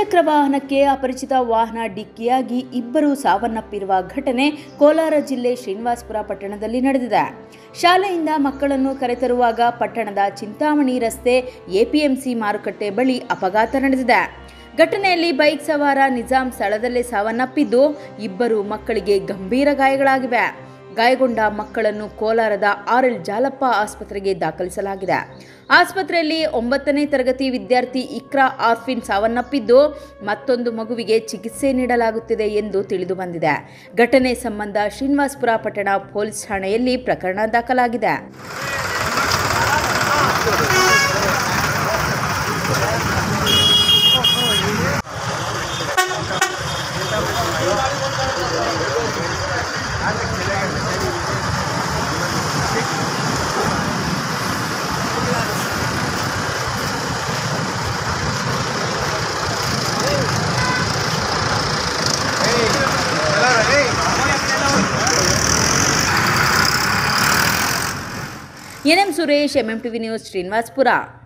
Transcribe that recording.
ದ್ವಿಚಕ್ರ ವಾಹನಕ್ಕೆ ಅಪರಿಚಿತ ವಾಹನ ಡಿಕ್ಕಿಯಾಗಿ ಇಬ್ಬರು ಸಾವನ್ನಪ್ಪಿರುವ ಘಟನೆ ಕೋಲಾರ ಜಿಲ್ಲೆ ಶ್ರೀನಿವಾಸಪುರ ಪಟ್ಟಣದಲ್ಲಿ ನಡೆದಿದೆ ಶಾಲೆಯಿಂದ ಮಕ್ಕಳನ್ನು ಕರೆತರುವಾಗ ಪಟ್ಟಣದ ಚಿಂತಾಮಣಿ ರಸ್ತೆ ಎಪಿಎಂಸಿ ಮಾರುಕಟ್ಟೆ ಬಳಿ ಅಪಘಾತ ನಡೆದಿದೆ ಘಟನೆಯಲ್ಲಿ ಬೈಕ್ ಸವಾರ ನಿಜಾಂ ಸ್ಥಳದಲ್ಲೇ ಸಾವನ್ನಪ್ಪಿದ್ದು ಇಬ್ಬರು ಮಕ್ಕಳಿಗೆ ಗಂಭೀರ ಗಾಯಗಳಾಗಿವೆ ಗಾಯಗೊಂಡ ಮಕ್ಕಳನ್ನು ಕೋಲಾರದ ಆರ್ ಎಲ್ ಜಾಲಪ್ಪ ಆಸ್ಪತ್ರೆಗೆ ದಾಖಲಿಸಲಾಗಿದೆ ಆಸ್ಪತ್ರೆಯಲ್ಲಿ ಒಂಬತ್ತನೇ ತರಗತಿ ವಿದ್ಯಾರ್ಥಿ ಇಕ್ರಾ ಆರ್ಫಿನ್ ಸಾವನ್ನಪ್ಪಿದ್ದು ಮತ್ತೊಂದು ಮಗುವಿಗೆ ಚಿಕಿತ್ಸೆ ನೀಡಲಾಗುತ್ತಿದೆ ಎಂದು ತಿಳಿದು ಬಂದಿದೆ ಘಟನೆ ಸಂಬಂಧ ಶ್ರೀನಿವಾಸಪುರ ಪಟ್ಟಣ ಪೊಲೀಸ್ ಠಾಣೆಯಲ್ಲಿ ಪ್ರಕರಣ ದಾಖಲಾಗಿದೆ NM Suresh MM TV news Srinivaspur